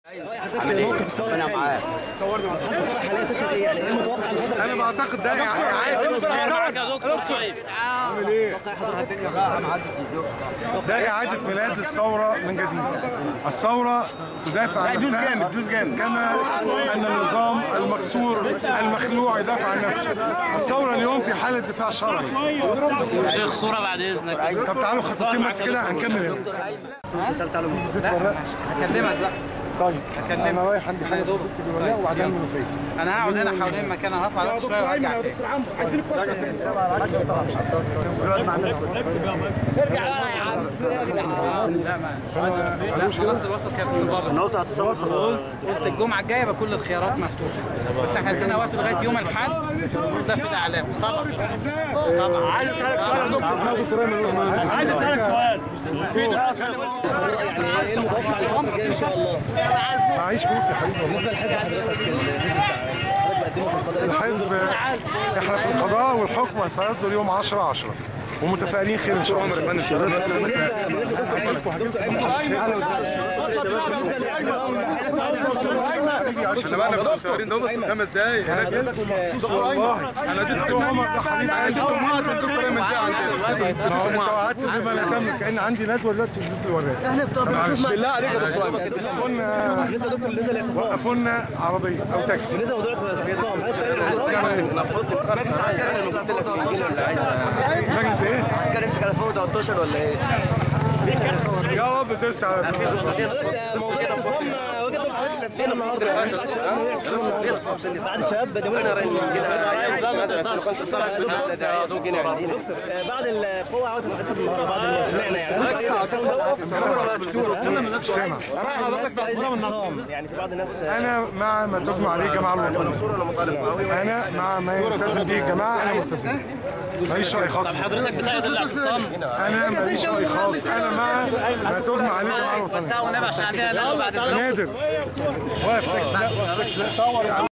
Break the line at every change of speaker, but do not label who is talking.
عامل ايه؟ ربنا معاك صورني صور حاليا تشهد ايه يعني ايه متوقع الفتره
انا بعتقد ده يعني عايز
معاك يا دكتور طيب
اعمل ايه؟ ده إعادة ميلاد الثورة من جديد. الثورة تدافع عن
دوس
نفسها
جامد، دوس جامد.
كما أن النظام المكسور المخلوع يدافع عن نفسه. الثورة اليوم في حالة دفاع شرعي.
شيخ صورة بعد اذنك
طب تعالوا خطوتين بس كده هنكمل هنا.
سالت على
هكلمك بقى
طيب
هكلمك.
أنا رايح عندي حاجة في ست الولاء وبعدين المنوفية.
انا هقعد هنا حوالين مكان انا هطلع لك شويه وارجع تاني لا ما لا خلاص الوسط كانت منضبط
انا قلت هتصور
قلت الجمعه الجايه يبقى كل الخيارات مفتوحه بس احنا ادينا وقت لغايه يوم الاحد ده في الاعلام طبعا طبعا عايز اسالك سؤال
عايز اسالك سؤال
يعني ايه المتوقع الفتره الجايه ان شاء الله
معيش بيوت يا حبيبي والله.
بالنسبه لحزب حضرتك النسبه حضرتك بتقدمه في القضاء
الحزب احنا في القضاء والحكم سيصدر يوم 10 10 ومتفائلين خير ان شاء الله
احنا بقى بتوع الشهرين دول بس خمس دقايق
انا جيت مخصوص والله
انا دي الدكتور عمر ده حبيب قلبي الدكتور ايمن ده عندنا
ما هو استوعبت بما لا تملك كان عندي ندوه دلوقتي في زيت الوراق
احنا بنشوف
بالله عليك يا دكتور ايمن
وقفونا
بالنسبه دكتور بالنسبه للاعتصام
وقفونا عربيه او تاكسي
بالنسبه لموضوع الاعتصام هل
مجلس ايه؟
عسكري امسك على فوق 13 ولا ايه؟
يا رب ترسى على خير.
موضوع الاعتصام وجد حضرتك فين النهارده؟ بعد الشباب بدأوا دكتور بعد القوة عودت الحفظ النهارده بعد اللي سمعنا يعني
مش سامع
الاعتصام يعني في بعض الناس
انا مع ما تجمع عليه الجماعه الوطنيه انا مع ما يلتزم به الجماعه انا ملتزم ماليش راي خاص
حضرتك بتاخد الاعتصام
انا ماليش راي خاص انا مع ما تجمع عليه الجماعه الوطنيه
والنبي عشان عندنا ندوه بعد
نادر واقف تاكسي لا واقف تاكسي لا